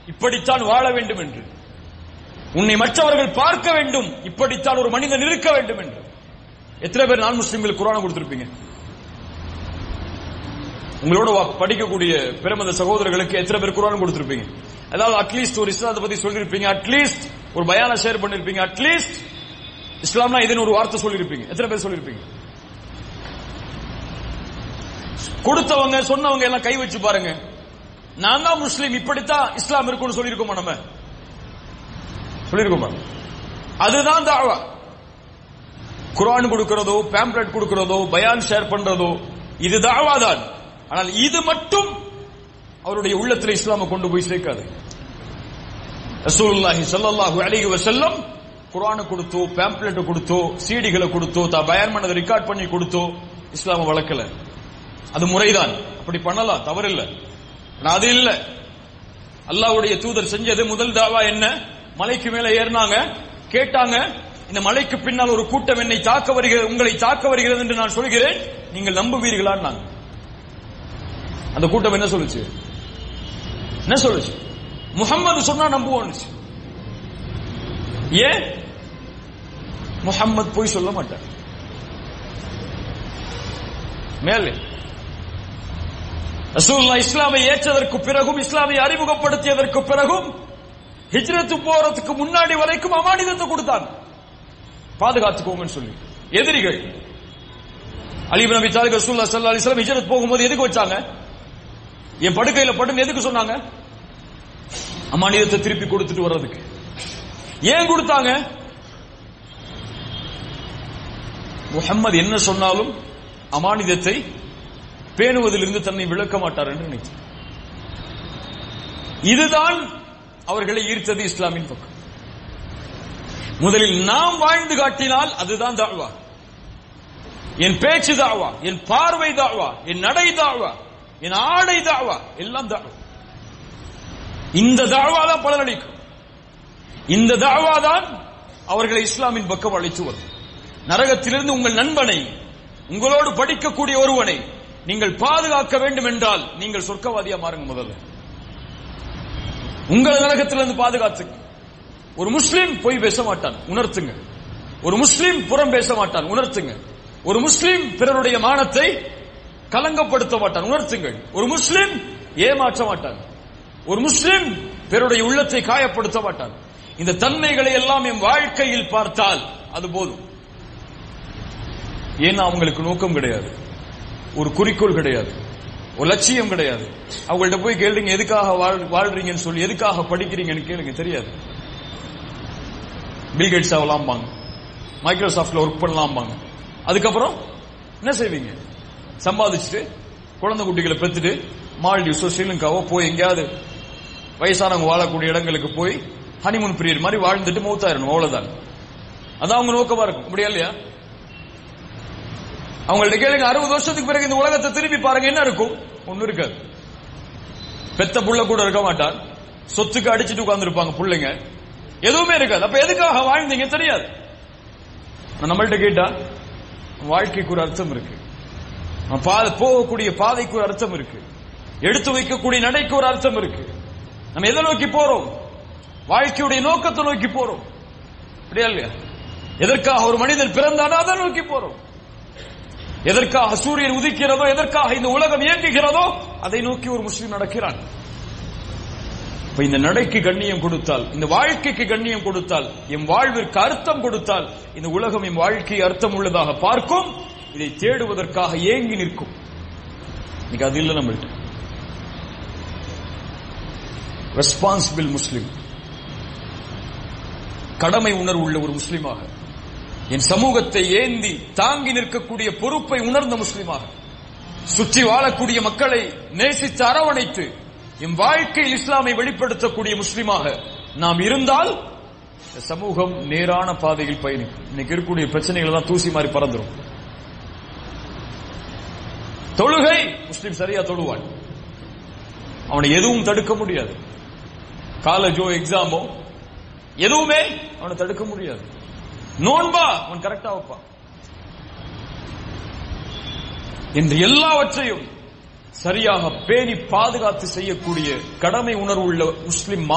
இப்படித்தான் வாழ வேண்டும் என்று உன்னை மற்றவர்கள் பார்க்க வேண்டும் இப்படித்தான் ஒரு மனிதன் இருக்க வேண்டும் என்று எத்தனை பேர் நான் முஸ்லிம்களுக்கு குரான கொடுத்திருப்பீங்க உங்களோட வா- படிக்கக்கூடிய பிரமத சகோதரர்களுக்கு எத்தனை பேர் குரான் கொடுத்திருப்பீங்க அதாவது அட்லீஸ்ட் ஒரு இஸ்லாத்தை பத்தி சொல்லிருப்பீங்க அட்லீஸ்ட் ஒரு பயான ஷேர் பண்ணிருப்பீங்க அட்லீஸ்ட் இஸ்லாம்னா இதுன்னு ஒரு வார்த்தை சொல்லிருப்பீங்க எத்தனை பேர் சொல்லிருப்பீங்க கொடுத்தவங்க சொன்னவங்க எல்லாம் கை வச்சு பாருங்க நான் தான் முஸ்லீம் இப்படித்தான் இஸ்லாம் இருக்கும்னு சொல்லியிருக்கோமா நம்ம சொல்லியிருக்கோமா அதுதான் தாவா குர்ஆன் கொடுக்கிறதோ பேம்ப்ளெட் கொடுக்கிறதோ பயான் ஷேர் பண்றதோ இது தாவா தான் ஆனால் இது மட்டும் அவருடைய உள்ளத்தில் இஸ்லாமை கொண்டு போய் சேர்க்காது ரசூலுல்லாஹி ஸல்லல்லாஹு அலைஹி வஸல்லம் குர்ஆனை கொடுத்தோ பேம்ப்ளெட் கொடுத்தோ சீடிகளை கொடுத்தோ தா பயான் பண்ணதை ரெக்கார்ட் பண்ணி கொடுத்தோ இஸ்லாமை வளர்க்கல அது முறைதான் அப்படி பண்ணலாம் தவறில்ல ஆனா அது இல்ல அல்லாஹ்வுடைய தூதர் செஞ்சது முதல் தாவா என்ன மலைக்கு மேல ஏறினாங்க கேட்டாங்க இந்த மலைக்கு பின்னால் ஒரு கூட்டம் என்னை தாக்க வருகிறது உங்களை தாக்க வருகிறது என்று நான் சொல்கிறேன் நீங்கள் நம்புவீர்களான்னாங்க அந்த கூட்டம் என்ன சொல்லுச்சு என்ன சொல்லுச்சு முஹம்மது சொன்னா நம்புவோம்னுச்சு ஏன் முஹம்மது போய் சொல்ல மாட்டார் மேலே ரசூலுல்லாஹ் இஸ்லாமை ஏற்றதற்கு பிறகும் இஸ்லாமை அறிமுகப்படுத்தியதற்கு பிறகும் ஹிஜ்ரத்து போறதுக்கு முன்னாடி வரைக்கும் அமானிதத்தை கொடுத்தாங்க பாதுகாத்துக்கோங்கன்னு சொல்லி எதிரிகள் அலிபன் நபி தாலிக் ரசூலுல்லாஹ் ஸல்லல்லாஹு அலைஹி வஸல்லம் ஹிஜ்ரத் போகும்போது எதுக்கு வச்சாங்க என் படுக்கையில படுன்னு எதுக்கு சொன்னாங்க அமானிதத்தை திருப்பி கொடுத்துட்டு வர்றதுக்கு ஏன் கொடுத்தாங்க முஹம்மது என்ன சொன்னாலும் அமானிதத்தை பேணுவதிலிருந்து தன்னை விளக்க மாட்டார் என்று நினைத்தார் இதுதான் அவர்களை ஈர்த்தது இஸ்லாமின் பக்கம் முதலில் நாம் வாழ்ந்து காட்டினால் அதுதான் தாழ்வா என் பேச்சு தாழ்வா என் பார்வை தாழ்வா என் நடை தாழ்வா என் ஆடை தாழ்வா எல்லாம் தாழ்வா இந்த தாழ்வா தான் பலனளிக்கும் இந்த தாழ்வா தான் அவர்களை இஸ்லாமின் பக்கம் அழைத்து வரும் நரகத்திலிருந்து உங்கள் நண்பனை உங்களோடு படிக்கக்கூடிய ஒருவனை நீங்கள் பாதுகாக்க வேண்டும் என்றால் நீங்கள் சொர்க்கவாதியா மாறுங்க முதல்ல உங்களை நரகத்திலிருந்து பாதுகாத்துங்க ஒரு முஸ்லீம் பொய் பேச மாட்டான் உணர்த்துங்க ஒரு முஸ்லீம் புறம் பேச மாட்டான் உணர்த்துங்க ஒரு முஸ்லீம் பிறருடைய மானத்தை கலங்கப்படுத்த மாட்டான் உணர்த்துங்கள் ஒரு முஸ்லீம் ஏமாற்ற மாட்டான் ஒரு முஸ்லீம் பிறருடைய உள்ளத்தை காயப்படுத்த மாட்டான் இந்த தன்மைகளை எல்லாம் என் வாழ்க்கையில் பார்த்தால் அது போதும் ஏன்னா அவங்களுக்கு நோக்கம் கிடையாது ஒரு குறிக்கோள் கிடையாது ஒரு லட்சியம் கிடையாது அவங்கள்ட்ட போய் கேளுங்க எதுக்காக வாழ்- வாழ்றீங்கன்னு சொல்லி எதுக்காக படிக்கிறீங்கன்னு கேளுங்க தெரியாது பில் கேட்ஸ் ஆகலாம்பாங்க மைக்ரோசாஃப்ட்ல ஒர்க் பண்ணலாம்பாங்க அதுக்கப்புறம் என்ன செய்வீங்க சம்பாதிச்சுட்டு குழந்தை குட்டிகளை பெத்துட்டு மால்டீவ்ஸோ ஸ்ரீலங்காவோ போய் எங்கேயாவது வயசானவங்க வாழக்கூடிய இடங்களுக்கு போய் ஹனிமூன் பீரியட் மாதிரி வாழ்ந்துட்டு மௌத்தாயிரணும் அவ்வளவுதான் அதான் அவங்க நோக்கமா இருக்கும் அப்படியா இல்லையா அவங்கள்ட்ட கேளுங்க அறுபது வருஷத்துக்கு பிறகு இந்த உலகத்தை திரும்பி பாருங்க என்ன இருக்கும் ஒண்ணு இருக்காது பெத்த புள்ள கூட இருக்க மாட்டான் சொத்துக்கு அடிச்சிட்டு உட்கார்ந்துருப்பாங்க புள்ளைங்க எதுவுமே இருக்காது அப்ப எதுக்காக வாழ்ந்தீங்க தெரியாது நான் நம்மள்ட்ட கேட்டா வாழ்க்கைக்கு ஒரு அர்த்தம் இருக்கு நம்ம பாதை போகக்கூடிய பாதைக்கு ஒரு அர்த்தம் இருக்கு எடுத்து வைக்கக்கூடிய நடைக்கு ஒரு அர்த்தம் இருக்கு நம்ம எதை நோக்கி போறோம் வாழ்க்கையுடைய நோக்கத்தை நோக்கி போறோம் அப்படியா இல்லையா எதற்காக ஒரு மனிதன் பிறந்தானோ அதை நோக்கி போறோம் எதற்காக சூரியன் உதிக்கிறதோ எதற்காக இந்த உலகம் இயங்குகிறதோ அதை நோக்கி ஒரு முஸ்லீம் நடக்கிறான் இப்ப இந்த நடைக்கு கண்ணியம் கொடுத்தால் இந்த வாழ்க்கைக்கு கண்ணியம் கொடுத்தால் என் வாழ்விற்கு அர்த்தம் கொடுத்தால் இந்த உலகம் என் வாழ்க்கை அர்த்தம் உள்ளதாக பார்க்கும் இதை தேடுவதற்காக ஏங்கி நிற்கும் இன்னைக்கு அது இல்லை நம்மள்ட்ட ரெஸ்பான்சிபிள் முஸ்லிம் கடமை உணர்வு உள்ள ஒரு முஸ்லிமாக என் சமூகத்தை ஏந்தி தாங்கி நிற்கக்கூடிய பொறுப்பை உணர்ந்த முஸ்லிமாக சுற்றி வாழக்கூடிய மக்களை நேசித்து அரவணைத்து என் வாழ்க்கையில் இஸ்லாமை வெளிப்படுத்தக்கூடிய முஸ்லிமாக நாம் இருந்தால் இந்த சமூகம் நேரான பாதையில் பயணிக்கும் இன்னைக்கு இருக்கக்கூடிய பிரச்சனைகள் எல்லாம் தூசி மாதிரி பறந்துரும் தொழுகை முஸ்லிம் சரியா தொழுவான் அவனை எதுவும் தடுக்க முடியாது காலேஜோ எக்ஸாமோ எதுவுமே அவனை தடுக்க முடியாது நோன்பா அவன் கரெக்டா வைப்பான் என்று எல்லாவற்றையும் சரியாக பேணி பாதுகாத்து செய்யக்கூடிய கடமை உணர்வு உள்ள முஸ்லிம்